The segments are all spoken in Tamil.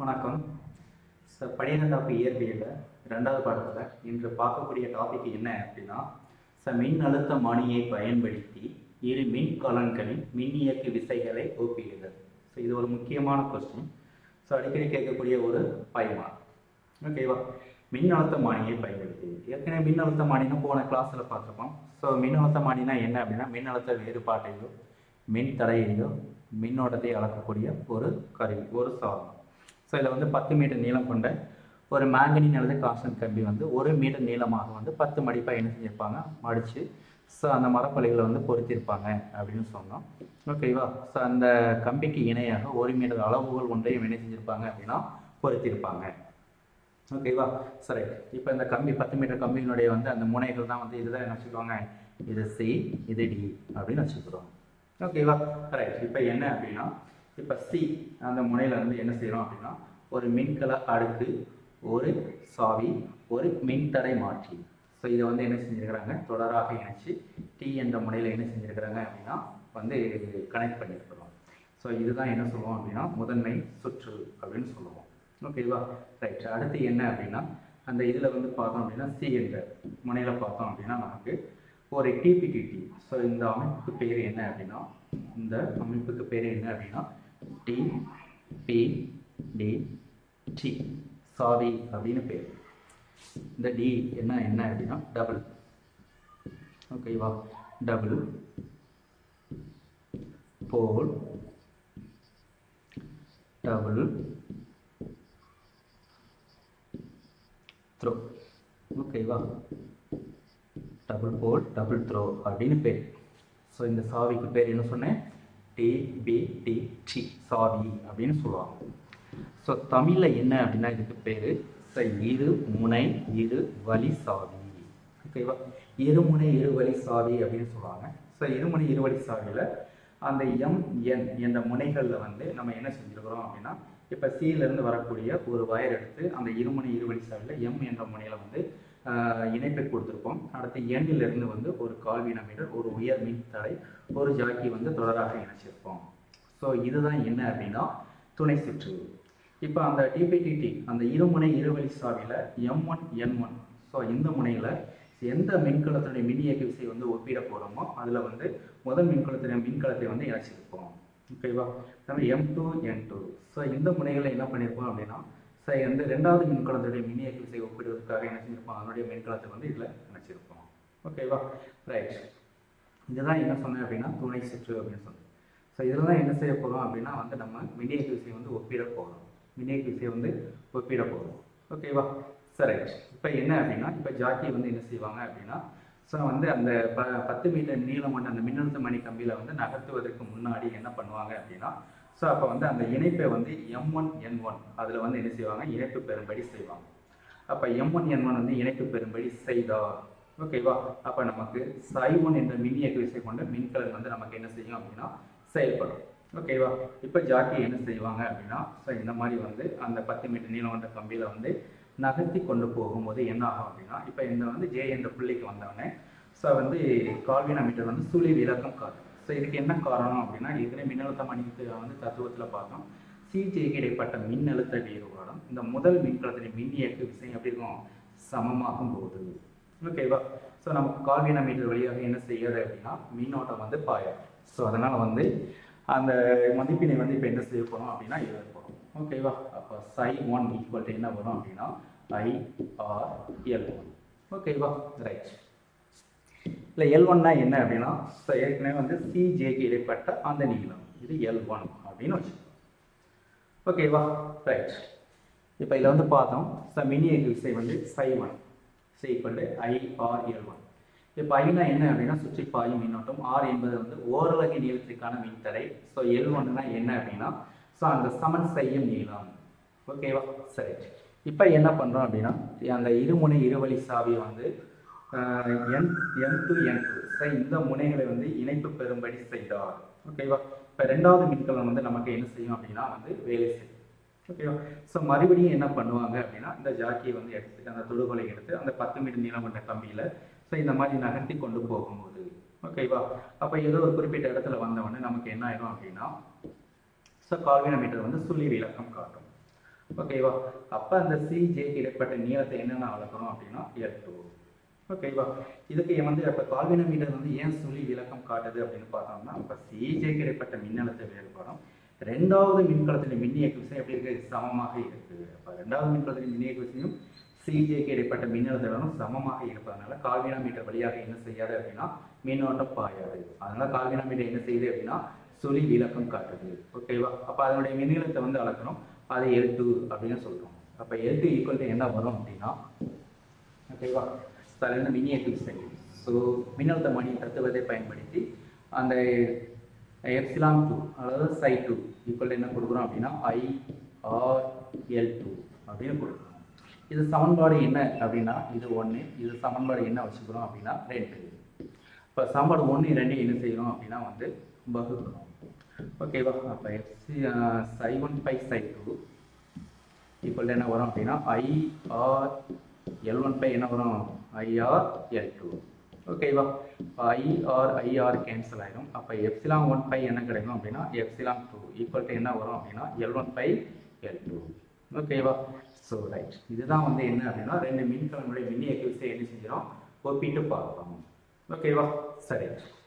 வணக்கம் சார் பன்னிரெண்டாவது இயற்பியலில் ரெண்டாவது பாடத்தில் இன்று பார்க்கக்கூடிய டாபிக் என்ன அப்படின்னா சார் மின் அழுத்த மானியை பயன்படுத்தி இரு மின் கலன்களின் மின்னியக்கு விசைகளை ஒப்பிடுதல் ஸோ இது ஒரு முக்கியமான கொஸ்டின் ஸோ அடிக்கடி கேட்கக்கூடிய ஒரு பயமா ஓகேவா மின் அழுத்த மானியை பயன்படுத்தி ஏற்கனவே மின் அழுத்த மானினா போன கிளாஸில் பார்த்துருப்போம் ஸோ மின் அழுத்த மானினா என்ன அப்படின்னா மின் அழுத்த வேறுபாட்டையோ மின் தடையையோ மின்னோட்டத்தை அளக்கக்கூடிய ஒரு கருவி ஒரு சாதனம் ஸோ இதில் வந்து பத்து மீட்டர் நீளம் கொண்ட ஒரு மேங்கனின் அல்லது கான்ஸ்டன்ட் கம்பி வந்து ஒரு மீட்டர் நீளமாக வந்து பத்து மடிப்பாக என்ன செஞ்சிருப்பாங்க மடித்து ஸோ அந்த மரப்பலைகளை வந்து பொருத்தியிருப்பாங்க அப்படின்னு சொன்னோம் ஓகேவா ஸோ அந்த கம்பிக்கு இணையாக ஒரு மீட்டர் அளவுகள் ஒன்றையும் என்ன செஞ்சிருப்பாங்க அப்படின்னா பொருத்தியிருப்பாங்க ஓகேவா சரி இப்போ இந்த கம்பி பத்து மீட்டர் கம்பியினுடைய வந்து அந்த முனைகள் தான் வந்து இதுதான் என்ன வச்சுக்கோங்க இது சி இது டி அப்படின்னு வச்சுக்கிறோம் ஓகேவா ரைட் இப்போ என்ன அப்படின்னா இப்போ சி அந்த முனையில வந்து என்ன செய்கிறோம் அப்படின்னா ஒரு மின்கல அடுக்கு ஒரு சாவி ஒரு மின்தடை மாற்றி ஸோ இதை வந்து என்ன செஞ்சிருக்கிறாங்க தொடராக இணைச்சு டி என்ற முனையில் என்ன செஞ்சிருக்கிறாங்க அப்படின்னா வந்து கனெக்ட் பண்ணியிருக்கிறோம் ஸோ இதுதான் என்ன சொல்லுவோம் அப்படின்னா முதன்மை சுற்று அப்படின்னு சொல்லுவோம் ஓகேவா ரைட் அடுத்து என்ன அப்படின்னா அந்த இதில் வந்து பார்த்தோம் அப்படின்னா சி என்ற முனையில் பார்த்தோம் அப்படின்னா நமக்கு ஒரு டிபிடிடி ஸோ இந்த அமைப்புக்கு பேர் என்ன அப்படின்னா இந்த அமைப்புக்கு பேர் என்ன அப்படின்னா டி பி டி டி சாவி அப்படின்னு பேர் இந்த டி என்ன என்ன அப்படின்னா டபுள் ஓகேவா டபுள் போல் டபுள் த்ரோ ஓகேவா டபுள் போல் டபுள் த்ரோ அப்படின்னு பேர் ஸோ இந்த சாவிக்கு பேர் என்ன சொன்னேன் டி பி டி டி சாவி அப்படின்னு சொல்லுவாங்க ஸோ தமிழில் என்ன அப்படின்னா இதுக்கு பேர் ஸோ இரு முனை இரு வழி சாவி ஓகேவா இருமுனை இருவழி சாவி அப்படின்னு சொல்லுவாங்க ஸோ இருமுனை இருவழி சாவியில் அந்த எம் என் என்ற முனைகளில் வந்து நம்ம என்ன செஞ்சுருக்கிறோம் அப்படின்னா இப்போ இருந்து வரக்கூடிய ஒரு வயர் எடுத்து அந்த இருமுனை இருவழி சாவியில் எம் என்ற முனையில் வந்து ஆஹ், இணைப்பை கொடுத்துருப்போம் அடுத்து எண்ணில் இருந்து வந்து ஒரு கால்வின மீட்டர் ஒரு உயர் மின் தடை ஒரு ஜாக்கி வந்து தொடராக இணைச்சிருப்போம் ஸோ இதுதான் என்ன அப்படின்னா துணை சுற்று இப்போ அந்த டிபிடிடி அந்த இருமுனை இருவழி சாவியில் M one N one so இந்த முனையில் எந்த மின்கலத்தினுடைய மின் இயக்க விசை வந்து ஒப்பிட போகிறோமோ அதில் வந்து முதல் மின்கலத்தினுடைய மின்கலத்தை வந்து இணைச்சிருப்போம் ஓகேவா நம்ம M two N two so இந்த முனைகளில் என்ன பண்ணியிருப்போம் அப்படின்னா ஸோ இந்த ரெண்டாவது மின்கலத்துடைய மின் இயக்க விசை ஒப்பிடுவதற்காக என்ன செஞ்சிருப்போம் அதனுடைய மின்கலத்தை வந்து இதில் இணைச்சிருப்போம் ஓகேவா ரைட் இதுதான் என்ன சொன்னேன் அப்படின்னா துணை சுற்று அப்படின்னு சொன்னேன் ஸோ இதில் தான் என்ன செய்ய போகிறோம் அப்படின்னா வந்து நம்ம மின்னியக்க விசையை வந்து ஒப்பிட போகிறோம் மின்னியக்க விசையை வந்து ஒப்பிட போகிறோம் ஓகேவா சரி இப்போ என்ன அப்படின்னா இப்போ ஜாக்கி வந்து என்ன செய்வாங்க அப்படின்னா ஸோ வந்து அந்த ப பத்து மீட்டர் நீளம் கொண்ட அந்த மின்னழுத்த மணி கம்பியில் வந்து நகர்த்துவதற்கு முன்னாடி என்ன பண்ணுவாங்க அப்படின்னா ஸோ அப்போ வந்து அந்த இணைப்பை வந்து எம் ஒன் என் ஒன் அதில் வந்து என்ன செய்வாங்க இணைப்பு பெறும்படி செய்வாங்க அப்போ எம் ஒன் என் ஒன் வந்து இணைப்பு பெறும்படி செய்தார் ஓகேவா அப்போ நமக்கு சை ஒன் என்ற மின்னியக்கு விசை கொண்ட மின்கலன் வந்து நமக்கு என்ன செய்யும் அப்படின்னா செயல்படும் ஓகேவா இப்போ ஜாக்கி என்ன செய்வாங்க அப்படின்னா ஸோ இந்த மாதிரி வந்து அந்த பத்து மீட்டர் நீளம் கொண்ட கம்பியில் வந்து நகர்த்தி கொண்டு போகும்போது என்ன ஆகும் அப்படின்னா இப்போ இந்த வந்து ஜே என்ற புள்ளிக்கு வந்தவொடனே ஸோ வந்து கால்வினா மீட்டர் வந்து சுழி விளக்கம் காட்டும் ஸோ இதுக்கு என்ன காரணம் அப்படின்னா ஏற்கனவே மின்னழுத்த மணிக்கு வந்து தத்துவத்தில் பார்த்தோம் சிஜேக்கு இடைப்பட்ட மின்னழுத்த வேறுபாடும் இந்த முதல் மின்கலத்தின் மின் இயக்கு விசை எப்படி இருக்கும் சமமாகும் போது ஓகேவா ஸோ நமக்கு கால்வினா மீட்டர் வழியாக என்ன செய்யாது அப்படின்னா மின்னோட்டம் வந்து பாயாது ஸோ அதனால் வந்து அந்த மதிப்பினை வந்து இப்போ என்ன செய்ய போகிறோம் அப்படின்னா எழுத போகிறோம் ஓகேவா அப்போ சை ஒன் ஈக்குவல் டு என்ன வரும் அப்படின்னா ஐ ஆர் எல் ஒன் ஓகேவா ரைட் இல்லை எல் ஒன்னா என்ன அப்படின்னா so ஏற்கனவே வந்து சிஜேக்கு இடைப்பட்ட அந்த நீளம் இது எல் ஒன் அப்படின்னு வச்சு ஓகேவா ரைட் இப்போ இதில் வந்து பார்த்தோம் ஸோ மினி விசை வந்து psi one equal to I R L one இப்போ ஐனா என்ன அப்படின்னா சுற்றி பாயும் மின்னோட்டம் ஆர் என்பது வந்து ஓரலகு நீளத்திற்கான மின்தடை ஸோ எல் ஒன்றுனா என்ன அப்படின்னா ஸோ அந்த சமன் செய்யும் நீளம் ஓகேவா சரி இப்போ என்ன பண்ணுறோம் அப்படின்னா அந்த இருமுனை இருவழி சாவியை வந்து N N two N two so இந்த முனைகளை வந்து இணைப்பு பெறும்படி செய்தார் ஓகேவா இப்போ ரெண்டாவது மின்கலம் வந்து நமக்கு என்ன செய்யும் அப்படின்னா வந்து வேலை செய்யும் ஓகேவா ஸோ மறுபடியும் என்ன பண்ணுவாங்க அப்படின்னா இந்த ஜாக்கியை வந்து எடுத்து அந்த தொடுகோலை எடுத்து அந்த பத்து மீட்டர் நீளம் கொண்ட கம்பியில் ஸோ இந்த மாதிரி நகர்த்தி கொண்டு போகும்போது ஓகேவா அப்போ ஏதோ ஒரு குறிப்பிட்ட இடத்துல வந்தவொடனே நமக்கு என்ன ஆயிடும் அப்படின்னா ஸோ கால்வின மீட்டர் வந்து சுழி விளக்கம் காட்டும் ஓகேவா அப்போ அந்த சிஜேக்கு இடைப்பட்ட நீளத்தை என்னென்ன அளக்கணும் அப்படின்னா எல் டூ ஓகேவா இதுக்கு வந்து அப்போ கால்வின மீட்டர் வந்து ஏன் சொல்லி விளக்கம் காட்டுது அப்படின்னு பார்த்தோம்னா அப்போ சிஜேக்கு இடைப்பட்ட மின்னழுத்த வேறுபாடும் ரெண்டாவது மின்கலத்தின் மின்னியக்கு விசை எப்படி இருக்கு சமமாக இருக்கு அப்போ ரெண்டாவது மின்கலத்தின் மின்னியக்கு விசையும் சிஜேக்கு இடைப்பட்ட மின்னழுத்த வேகம் சமமாக இருப்பதனால கால்வினா மீட்டர் வழியாக என்ன செய்யாது அப்படின்னா மின்னோட்டம் பாயாது அதனால கால்வினா மீட்டர் என்ன செய்யுது அப்படின்னா சுழி விளக்கம் காட்டுது ஓகேவா அப்போ அதனுடைய மின்னழுத்தத்தை வந்து அளக்கணும் அதை எல் டூ அப்படின்னு சொல்றோம் அப்போ எல் டூ ஈக்குவல் என்ன வரும் அப்படின்னா ஓகேவா ஸோ அதில் வந்து மின்னியக்கு விசை ஸோ மின்னழுத்த மணி தத்துவத்தை பயன்படுத்தி அந்த எப்சிலான் டூ அதாவது சை டூ ஈக்குவல் என்ன கொடுக்குறோம் அப்படின்னா ஐ ஆர் எல் டூ அப்படின்னு கொடுக்குறோம் இது சமன்பாடு என்ன அப்படின்னா இது ஒன்று இது சமன்பாடு என்ன வச்சுக்கிறோம் அப்படின்னா ரெண்டு இப்போ சமன்பாடு ஒன்று ரெண்டு என்ன செய்யணும் அப்படின்னா வந்து வகுக்கணும் ஓகேவா அப்போ எஃப்சி psi one by psi two equal என்ன வரும் அப்படின்னா I R L one by என்ன வரும் ஐஆர் எல் டூ ஓகேவா ஐஆர் ஐஆர் கேன்சல் ஆயிடும் அப்போ எப்சிலாங் ஒன் பை என்ன கிடைக்கும் அப்படின்னா எப்சிலாங் டூ ஈக்குவல் டு என்ன வரும் அப்படின்னா L one by L two ஓகேவா ஸோ ரைட் இதுதான் வந்து என்ன அப்படின்னா ரெண்டு மின்கலங்களுடைய மின் இயக்க விசை என்ன செஞ்சிடும் ஒப்பிட்டு பார்க்கலாம் ஓகேவா சரி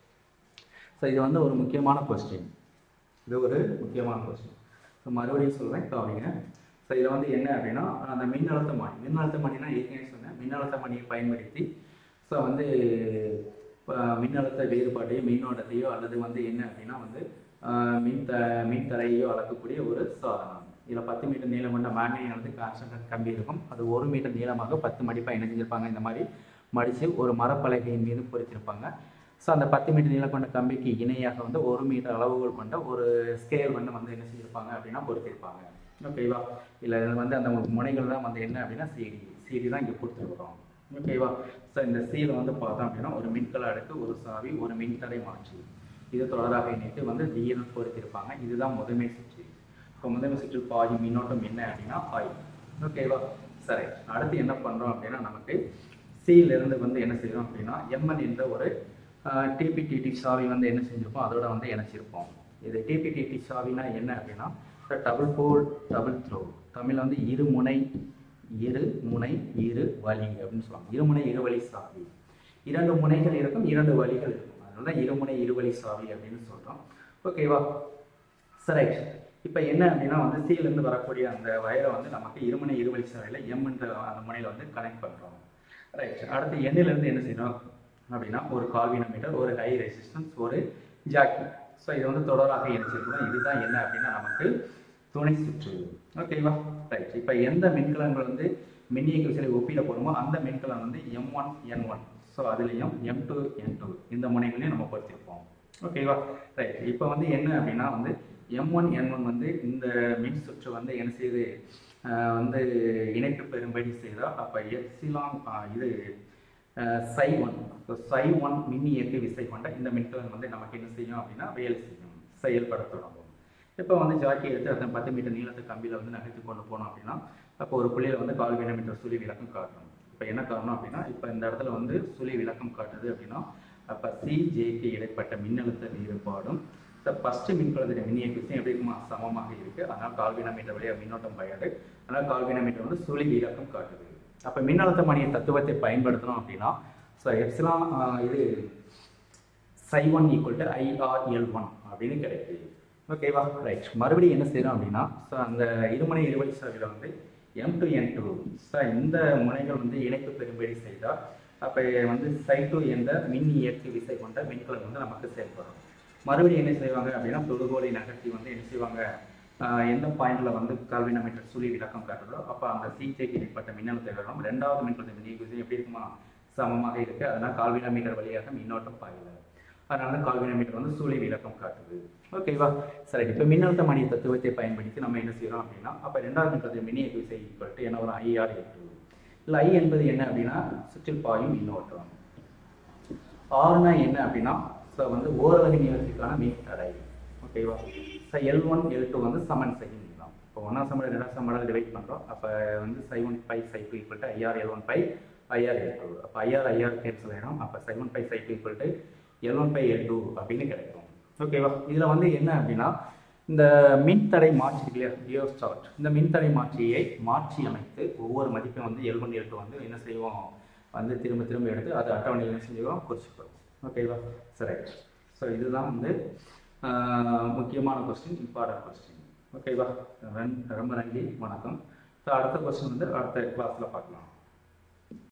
ஸோ இது வந்து ஒரு முக்கியமான கொஸ்டின் இது ஒரு முக்கியமான கொஸ்டின் ஸோ மறுபடியும் சொல்கிறேன் கவனிங்க ஸோ இதில் வந்து என்ன அப்படின்னா அந்த மின்னழுத்த மணி மின்னழுத்த மணினா ஏற்கனவே சொன்னேன் மின்னழுத்த மணியை பயன்படுத்தி ஸோ வந்து இப்போ மின்னழுத்த வேறுபாட்டையோ மின்னோட்டத்தையோ அல்லது வந்து என்ன அப்படின்னா வந்து ஆஹ் மின் த மின் தரையோ அளக்கக்கூடிய ஒரு சாதனம் இதில் பத்து மீட்டர் நீளம் கொண்ட மேக்னெட் வந்து கான்ஸ்டன்ட் கம்பி இருக்கும் அது ஒரு மீட்டர் நீளமாக பத்து மடிப்பாக என்ன செஞ்சிருப்பாங்க இந்த மாதிரி மடித்து ஒரு மரப்பலகையின் மீது பொறித்திருப்பாங்க ஸோ அந்த பத்து மீட்டர் நீளம் கொண்ட கம்பிக்கு இணையாக வந்து ஒரு மீட்டர் அளவுகள் கொண்ட ஒரு ஸ்கேல் வந்து வந்து என்ன செஞ்சிருப்பாங்க அப்படின்னா பொருத்திருப்பாங்க ஓகேவா இல்லை வந்து அந்த முனைகள் தான் வந்து என்ன அப்படின்னா சிடி சிடி தான் இங்கே கொடுத்துருக்குறோம் ஓகேவா ஸோ இந்த சீலை வந்து பார்த்தோம் அப்படின்னா ஒரு மின்கல அடுக்கு ஒரு சாவி ஒரு மின்தடை மாற்றி இது தொடராக இணைத்து வந்து டிஎன் பொருத்திருப்பாங்க இதுதான் முதன்மை சுற்று இப்போ முதன்மை சுற்று பாதி மின்னோட்டம் என்ன அப்படின்னா ஐ ஓகேவா சரி அடுத்து என்ன பண்ணுறோம் அப்படின்னா நமக்கு சியில இருந்து வந்து என்ன செய்கிறோம் அப்படின்னா எம்என் என்ற ஒரு டிபிடிடி சாவி வந்து என்ன செஞ்சிருப்போம் அதோட வந்து இணைச்சிருப்போம் இது டிபிடிடி சாவினா என்ன அப்படின்னா டபுள் போல் டபுள் த்ரோ தமிழ்ல வந்து இருமுனை இரு முனை இரு வழி அப்படின்னு சொல்லுவாங்க இருமுனை இருவழி சாவி இரண்டு முனைகள் இருக்கும் இரண்டு வழிகள் இருக்கும் அதனால இருமுனை இருவழி சாவி அப்படின்னு சொல்றோம் ஓகேவா சரி இப்போ என்ன அப்படின்னா வந்து C ல இருந்து வரக்கூடிய அந்த வயரை வந்து நமக்கு இருமுனை இருவழி சாவியில் எம் என்ற அந்த முனையில் வந்து கனெக்ட் பண்ணுறோம் ரைட் அடுத்து எண்ணில இருந்து என்ன செய்யணும் அப்படின்னா ஒரு கால்வினோமீட்டர் ஒரு ஹை ரெசிஸ்டன்ஸ் ஒரு ஜாக்கி ஸோ இது வந்து தொடராக இணைச்சிருக்கணும் இதுதான் என்ன அப்படின்னா நமக்கு துணை சுற்று ஓகேவா ரைட் இப்போ எந்த மின்கலங்கள் வந்து மின்னியக்கு விசையை ஒப்பிட போடுமோ அந்த மின்கலம் வந்து M one N one so அதுலேயும் எம் டூ என் டூ இந்த முனைகளையும் நம்ம பொறுத்திருப்போம் ஓகேவா ரைட் இப்போ வந்து என்ன அப்படின்னா வந்து எம் ஒன் என் ஒன் வந்து இந்த மின் சுற்று வந்து என்ன செய்யுது ஆஹ் வந்து இணைப்பு பெறும்படி செய்தால் அப்போ எப்சிலான் இது psi one so psi one மின் இயக்கு விசை கொண்ட இந்த மின்கலன் வந்து நமக்கு என்ன செய்யும் அப்படின்னா வேலை செய்யும் செயல்பட தொடங்கும் இப்போ வந்து ஜாக்கி எடுத்து அந்த பத்து மீட்டர் நீளத்து கம்பியில் வந்து நகர்த்தி கொண்டு போனோம் அப்படின்னா அப்போ ஒரு புள்ளியில் வந்து கால் மீட்டர் சுழி விளக்கம் காட்டணும் இப்போ என்ன காரணம் அப்படின்னா இப்போ இந்த இடத்துல வந்து சுழி விளக்கம் காட்டுது அப்படின்னா அப்போ சிஜேக்கு இடைப்பட்ட மின்னழுத்த வேறுபாடும் இந்த ஃபஸ்ட்டு மின்கலத்தின் மின்னியக்கு விசை எப்படி இருக்குமா சமமாக இருக்குது அதனால் கால்வினோமீட்டர் வழியாக மின்னோட்டம் பாயாது அதனால் கால்வினோமீட்டர் வந்து சுழி விளக்கம் காட்டுது அப்போ மின்னழுத்த மணிய தத்துவத்தை பயன்படுத்தணும் அப்படின்னா ஸோ எப்சிலான் இது psi one equal to IRL one அப்படின்னு கிடைக்குது ஓகேவா ரைட் மறுபடியும் என்ன செய்யறோம் அப்படின்னா ஸோ அந்த இருமுனை இருவழி சாவியில் வந்து M two N two so இந்த முனைகள் வந்து இணைப்பு பெறும்படி செய்தால் அப்போ வந்து சை டூ என்ற மின் இயற்கை விசை கொண்ட மின்கலம் வந்து நமக்கு செயல்படும் மறுபடியும் என்ன செய்வாங்க அப்படின்னா தொடுகோலை நகர்த்தி வந்து என்ன செய்வாங்க ஆஹ் எந்த பாயிண்ட்ல வந்து கால்வினோமீட்டர் சுழி விளக்கம் காட்டுறதோ அப்போ அந்த சிஜேக்கு இடைப்பட்ட மின்னழுத்த வேகம் ரெண்டாவது மின்னழுத்த மின்னியக்கு விசை எப்படி இருக்குமா சமமாக இருக்கு அதனால் கால்வினோமீட்டர் வழியாக மின்னோட்டம் பாயல அதனால கால்வினோமீட்டர் வந்து சுழி விளக்கம் காட்டுது ஓகேவா சரி இப்போ மின்னழுத்த மணி தத்துவத்தை பயன்படுத்தி நம்ம என்ன செய்யறோம் அப்படின்னா அப்போ ரெண்டாவது மின்னழுத்த மின்னியக்கு விசை ஈக்குவல் டு என்ன வரும் ஐஆர் எட்டு இல்லை ஐ என்பது என்ன அப்படின்னா சுற்றில் பாயும் மின்னோட்டம் ஆறுனா என்ன அப்படின்னா ஸோ வந்து ஓரலகு நீளத்திற்கான மின் தடை ஓகேவா so L one L two வந்து சமன் செய்யும் நீளம் இப்போ ஒன்றாம் சமடல் ரெண்டாம் சமடல் டிவைட் பண்ணுறோம் அப்போ வந்து psi one by psi two equal to IR L one by IR L two அப்போ ஐஆர் ஐஆர் கேன்சல் ஆகிடும் அப்போ psi one by psi two equal to L one by L two அப்படின்னு கிடைக்கும் ஓகேவா இதில் வந்து என்ன அப்படின்னா இந்த மின்தடை மாற்றி இருக்கு இல்லையா ரியோஸ்டாட் இந்த மின்தடை மாற்றியை மாற்றி அமைத்து ஒவ்வொரு மதிப்பையும் வந்து எல் ஒன் எல் டூ வந்து என்ன செய்வோம் வந்து திரும்ப திரும்ப எடுத்து அதை அட்டவணையில் என்ன செஞ்சுக்கிறோம் குறிச்சிக்கிறோம் ஓகேவா சரி ஸோ இதுதான் வந்து ஆஹ், முக்கியமான கொஸ்டின் இம்பார்ட்டன்ட் கொஸ்டின் ஓகேவா ரொம்ப நன்றி வணக்கம் ஸோ அடுத்த கொஸ்டின் வந்து அடுத்த கிளாஸில் பார்க்கலாம்